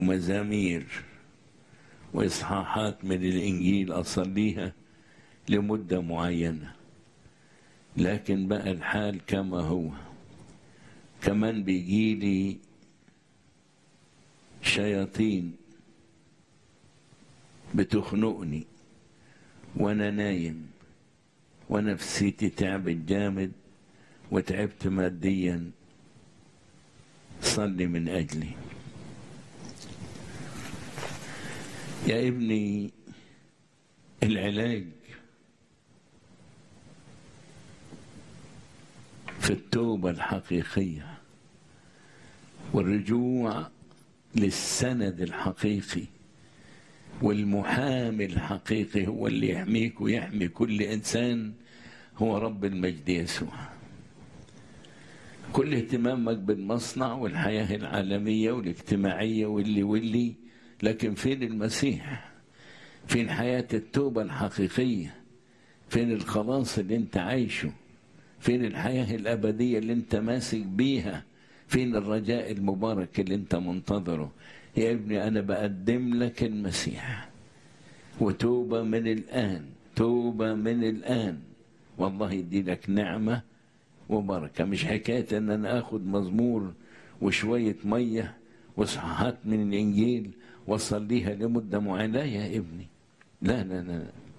مزامير وإصحاحات من الإنجيل أصليها لمدة معينة لكن بقى الحال كما هو كمان بيجيلي شياطين بتخنقني وانا نايم ونفسيتي تعبت جامد وتعبت ماديا صلي من اجلي يا ابني العلاج في التوبه الحقيقيه والرجوع للسند الحقيقي والمحامي الحقيقي هو اللي يحميك ويحمي كل انسان هو رب المجد يسوع كل اهتمامك بالمصنع والحياه العالميه والاجتماعيه واللي واللي لكن فين المسيح فين حياه التوبه الحقيقيه فين الخلاص اللي انت عايشه فين الحياه الابديه اللي انت ماسك بيها فين الرجاء المبارك اللي انت منتظره يا ابني انا بقدم لك المسيح وتوبه من الان توبه من الان والله يدي لك نعمه وبركه مش حكايه ان انا اخد مزمور وشويه ميه وصحات من الانجيل واصليها لمده معينه يا ابني لا لا لا